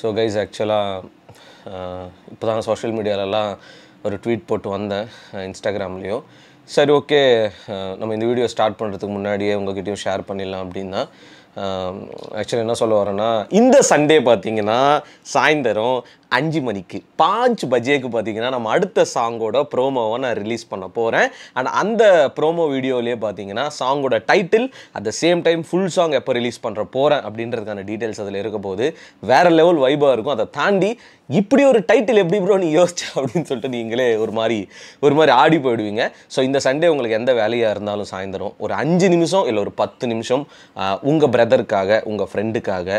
so guys ஆக்சுவலாக இப்போ தான் சோஷியல் மீடியாலலாம் ஒரு ட்வீட் போட்டு வந்தேன் இன்ஸ்டாகிராம்லேயும் சரி ஓகே நம்ம இந்த வீடியோ ஸ்டார்ட் பண்ணுறதுக்கு முன்னாடியே உங்ககிட்டயும் ஷேர் பண்ணிடலாம் அப்படின்னா ஆக்சுவலி என்ன சொல்ல வரேன்னா இந்த சண்டே பார்த்தீங்கன்னா சாயந்தரம் அஞ்சு மணிக்கு பாஞ்ச் பஜேக்கு பார்த்தீங்கன்னா நம்ம அடுத்த சாங்கோட ப்ரோமோவை நான் ரிலீஸ் பண்ண போகிறேன் அண்ட் அந்த ப்ரோமோ வீடியோலேயே பார்த்தீங்கன்னா சாங்கோட title at the same time full song எப்போ ரிலீஸ் பண்ணுற போகிறேன் அப்படின்றதுக்கான டீட்டெயில்ஸ் அதில் இருக்க போது வேறு லெவல் வைபாக இருக்கும் அதை தாண்டி இப்படி ஒரு டைட்டில் எப்படி ப்ரோ நீ யோசிச்ச அப்படின்னு சொல்லிட்டு நீங்களே ஒரு மாதிரி ஒரு மாதிரி ஆடி போயிடுவீங்க ஸோ இந்த சண்டே உங்களுக்கு எந்த வேலையாக இருந்தாலும் சாயந்தரம் ஒரு அஞ்சு நிமிஷம் இல்லை ஒரு பத்து நிமிஷம் உங்கள் பிரதருக்காக உங்கள் ஃப்ரெண்டுக்காக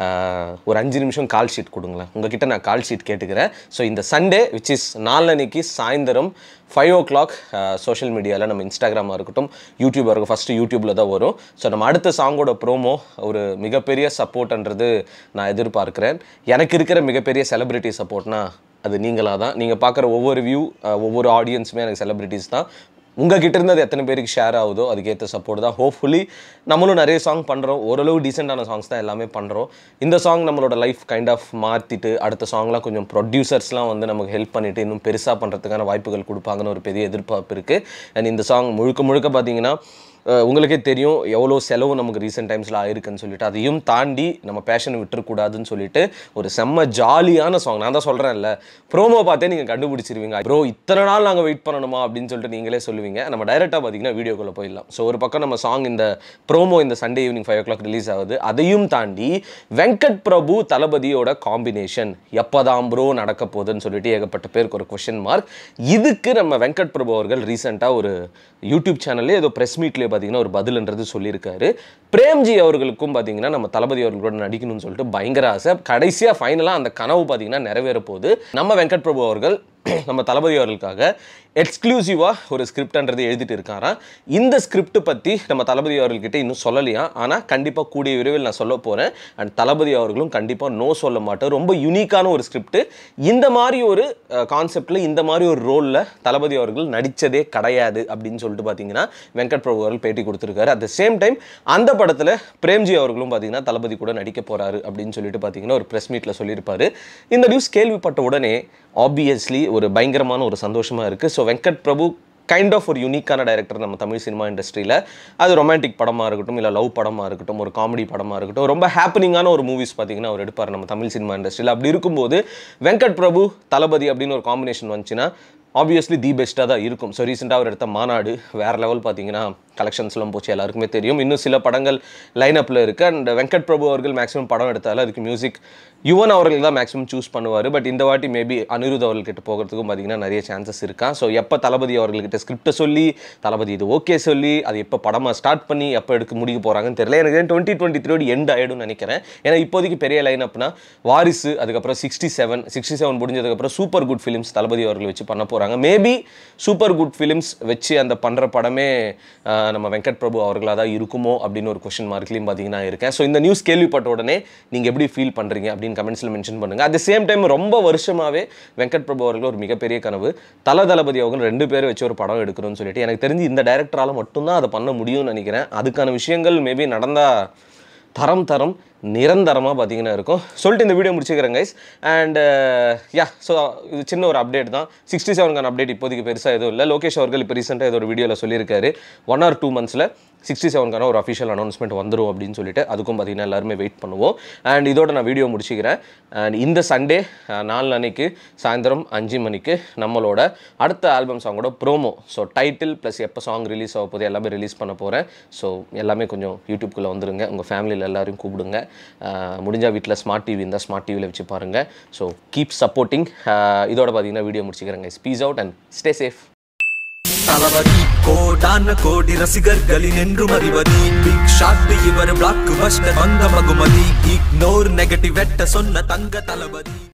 ஒரு அஞ்சு நிமிஷம் கால் ஷீட் கொடுங்களேன் உங்ககிட்ட நான் கால் ஷீட் கேட்டுக்கிறேன் ஸோ இந்த சண்டே விச் இஸ் நாளன்னைக்கு சாயந்தரம் ஃபைவ் ஓ கிளாக் சோஷியல் மீடியாவில் நம்ம இன்ஸ்டாகிராமாக இருக்கட்டும் யூடியூபாக இருக்கும் ஃபஸ்ட்டு யூடியூப்பில் தான் வரும் ஸோ நம்ம அடுத்த சாங்கோட ப்ரோமோ ஒரு மிகப்பெரிய சப்போர்ட்ன்றது நான் எதிர்பார்க்குறேன் எனக்கு இருக்கிற மிகப்பெரிய செலிப்ரிட்டி சப்போர்ட்னா அது நீங்களாக தான் நீங்கள் பார்க்குற ஒவ்வொரு வியூ ஒவ்வொரு ஆடியன்ஸுமே எனக்கு செலிப்ரிட்டிஸ் தான் உங்ககிட்ட இருந்து அது எத்தனை பேருக்கு ஷேர் ஆகுதோ அதுக்கேற்ற சப்போர்ட் தான் ஹோப்ஃபுல்லி நம்மளும் நிறைய சாங் பண்ணுறோம் ஓரளவு டீசெண்டான சாங்ஸ் தான் எல்லாமே பண்ணுறோம் இந்த சாங் நம்மளோட லைஃப் கைண்ட் ஆஃப் மாற்றிட்டு அடுத்த சாங்லாம் கொஞ்சம் ப்ரொடியூசர்ஸ்லாம் வந்து நமக்கு ஹெல்ப் பண்ணிவிட்டு இன்னும் பெருசாக பண்ணுறதுக்கான வாய்ப்புகள் கொடுப்பாங்கன்னு ஒரு பெரிய எதிர்பார்ப்பு இருக்குது அண்ட் இந்த சாங் முழுக்க முழுக்க பார்த்தீங்கன்னா உங்களுக்கே தெரியும் எவ்வளோ செலவு நமக்கு ரீசெண்ட் டைம்ஸில் ஆயிருக்குன்னு சொல்லிட்டு அதையும் தாண்டி நம்ம பேஷனை விட்டுறக்கூடாதுன்னு சொல்லிட்டு ஒரு செம்ம ஜாலியான சாங் நான் தான் சொல்கிறேன்ல ப்ரோமோ பார்த்தே நீங்கள் கண்டுபிடிச்சிருவீங்க ப்ரோ இத்தனை நாள் நாங்கள் வெயிட் பண்ணணுமா அப்படின்னு சொல்லிட்டு நீங்களே சொல்லுவீங்க நம்ம டைரெக்டாக பார்த்தீங்கன்னா வீடியோக்குள்ளே போயிடலாம் ஸோ ஒரு பக்கம் நம்ம சாங் இந்த ப்ரோமோ இந்த Sunday evening five o'clock release ஆகுது அதையும் தாண்டி வெங்கட் பிரபு தளபதியோட காம்பினேஷன் எப்போதான் ப்ரோ நடக்க போகுதுன்னு சொல்லிட்டு ஏகப்பட்ட பேருக்கு ஒரு கொஷின் மார்க் இதுக்கு நம்ம வெங்கட் பிரபு அவர்கள் ரீசெண்டாக ஒரு யூடியூப் சேனல்லே ஏதோ ப்ரெஸ் மீட்லேயே பார்த்தீங்கன்னா ஒரு பதில்ன்றது சொல்லியிருக்காரு பிரேம்ஜி அவர்களுக்கும் பார்த்தீங்கன்னா நம்ம தளபதி அவர்களோட நடிக்கணும்னு சொல்லிட்டு பயங்கர ஆசை கடைசியாக ஃபைனலாக அந்த கனவு பார்த்தீங்கன்னா நிறைவேற போகுது நம்ம வெங்கட் பிரபு அவர்கள் நம்ம தளபதி அவர்களுக்காக எக்ஸ்க்ளூசிவாக ஒரு ஸ்கிரிப்ட்ன்றது எழுதிட்டு இருக்காராம் இந்த ஸ்கிரிப்ட் பற்றி நம்ம தளபதி அவர்கள்கிட்ட இன்னும் சொல்லலையா ஆனால் கண்டிப்பாக கூடிய விரைவில் நான் சொல்ல போகிறேன் அண்ட் தளபதி அவர்களும் கண்டிப்பாக நோ சொல்ல மாட்டேன் ரொம்ப யூனிக்கான ஒரு ஸ்கிரிப்ட் இந்த மாதிரி ஒரு கான்செப்டில் இந்த மாதிரி ஒரு ரோலில் தளபதி அவர்கள் நடித்ததே கிடையாது அப்படின்னு சொல்லிட்டு பார்த்தீங்கன்னா வெங்கட் பிரபு அவர்கள் பேட்டி கொடுத்துருக்காரு அட் த சேம் டைம் அந்த படத்தில் பிரேம்ஜி அவர்களும் பார்த்தீங்கன்னா தளபதி கூட நடிக்க போகிறாரு அப்படின்னு சொல்லிட்டு பார்த்தீங்கன்னா ஒரு ப்ரெஸ் மீட்டில் சொல்லியிருப்பாரு இந்த நியூஸ் கேள்விப்பட்ட உடனே ஆப்வியஸ்லி ஒரு பயங்கரமான ஒரு சந்தோஷமாக இருக்குது so Venkat Prabhu kind of ஒரு யூனிக்கான டைரக்டர் நம்ம தமிழ் சினிமா இண்டஸ்ட்ரியில் அது ரொமான்டிக் படமாக இருக்கட்டும் இல்லை லவ் படமாக இருக்கட்டும் ஒரு காமெடி படமாக இருக்கட்டும் ரொம்ப ஹாப்பனிங்கான ஒரு மூவிஸ் பார்த்தீங்கன்னா அவர் எடுப்பார் நம்ம தமிழ் சினிமா இண்டஸ்ட்ரியில் அப்படி இருக்கும்போது வெங்கட் பிரபு தளபதி அப்படின்னு ஒரு காம்பினேஷன் வந்துச்சுன்னா ஆப்வியஸ்லி தி பெஸ்ட்டாக தான் இருக்கும் ஸோ ரீசெண்டாக அவர் எடுத்த மாநாடு வேறு லெவல் பார்த்தீங்கன்னா கலெக்ஷன்ஸ்லாம் போச்சு எல்லாருக்குமே தெரியும் இன்னும் சில படங்கள் லைனப்பில் இருக்குது அண்ட் வெங்கட் பிரபு அவர்கள் மேக்ஸிமம் படம் எடுத்தாலும் அதுக்கு மியூசிக் யுவன் அவர்கள் தான் மேக்ஸிமம் சூஸ் பண்ணுவார் பட் இந்த வாட்டி மேபி அனிருத் அவர்கள்கிட்ட போகிறதுக்கும் பார்த்தீங்கன்னா நிறைய சான்சஸ் இருக்கா ஸோ எப்போ தளபதி அவர்கள்கிட்ட ஸ்கிரிப்டை சொல்லி தளபதி இது ஓகே சொல்லி அது எப்போ படமாக ஸ்டார்ட் பண்ணி எப்போ எடுக்க முடிக்க போகிறாங்கன்னு தெரியல எனக்கு டுவெண்ட்டி டுவெண்ட்டி த்ரீ எண்ட் ஆகிடும்னு நினைக்கிறேன் ஏன்னா இப்போதைக்கு பெரிய லைனப்னா வாரிசு அதுக்கப்புறம் சிக்ஸ்டி செவன் சிக்ஸ்டி செவன் முடிஞ்சதுக்கப்புறம் சூப்பர் குட் ஃபிலிம்ஸ் தளபதி அவர்கள் வச்சு பண்ண போகிறாங்க மேபி சூப்பர் குட் ஃபிலிம்ஸ் வச்சு அந்த பண்ணுற படமே நம்ம வெங்கட் பிரபு அவர்களாக தான் இருக்குமோ அப்படின்னு ஒரு கொஷின் மார்க்லையும் பார்த்தீங்கன்னா இருக்கேன் ஸோ இந்த நியூஸ் கேள்விப்பட்ட உடனே நீங்கள் எப்படி ஃபீல் பண்ணுறீங்க அப்படின்னு கமெண்ட்ஸில் மென்ஷன் பண்ணுங்கள் அட் த சேம் டைம் ரொம்ப வருஷமாகவே வெங்கட் பிரபு அவர்கள் ஒரு மிகப்பெரிய கனவு தல தளபதி அவர்கள் ரெண்டு பேரும் வச்சு ஒரு படம் எடுக்கணும்னு சொல்லிட்டு எனக்கு தெரிஞ்சு இந்த டைரக்டரால் மட்டும்தான் அதை பண்ண முடியும்னு நினைக்கிறேன் அதுக்கான விஷயங்கள் மேபி நடந்தால் தரம் தரம் நிரந்தரமாக பார்த்தீங்கன்னா இருக்கும் சொல்லிட்டு இந்த வீடியோ முடிச்சுக்கிறேன் கைஸ் அண்ட் யா ஸோ இது சின்ன ஒரு அப்டேட் தான் சிக்ஸ்டி செவனுக்கான அப்டேட் இப்போதைக்கு பெருசாக எதுவும் இல்லை லோகேஷ் அவர்கள் இப்போ ரீசெண்டாக ஏதோ ஒரு வீடியோவில் சொல்லியிருக்காரு ஒன் ஆர் டூ மந்த்ஸில் சிக்ஸ்டி செவனுக்கான ஒரு அஃபிஷியல் அனௌன்ஸ்மெண்ட் வந்துடும் அப்படின்னு சொல்லிட்டு அதுக்கும் பார்த்தீங்கன்னா எல்லாருமே வெயிட் பண்ணுவோம் அண்ட் இதோட நான் வீடியோ முடிச்சுக்கிறேன் அண்ட் இந்த சண்டே நாலு அன்னைக்கு சாயந்தரம் அஞ்சு மணிக்கு நம்மளோட அடுத்த ஆல்பம் சாங்கோட ப்ரோமோ ஸோ டைட்டில் ப்ளஸ் எப்போ சாங் ரிலீஸ் ஆக போகுது எல்லாமே ரிலீஸ் பண்ண போகிறேன் ஸோ எல்லாமே கொஞ்சம் யூடியூப்குள்ளே வந்துருங்க உங்கள் ஃபேமிலியில் எல்லாரையும் கூப்பிடுங்க முடிஞ்சால் வீட்டில் ஸ்மார்ட் டிவி இருந்தால் ஸ்மார்ட் டிவியில் வச்சு பாருங்கள் ஸோ கீப் சப்போர்ட்டிங் இதோட பார்த்தீங்கன்னா வீடியோ முடிச்சுக்கிறேங்க peace out and stay safe Thalapathy கோடான கோடி ரசிகர்களின் என்றும் அறிவதி பிக் ஷாட் இவர் பிளாக் பஸ்டர் வந்த மகுமதி இக்னோர் நெகட்டிவ் வெட்ட சொன்ன தங்க தளபதி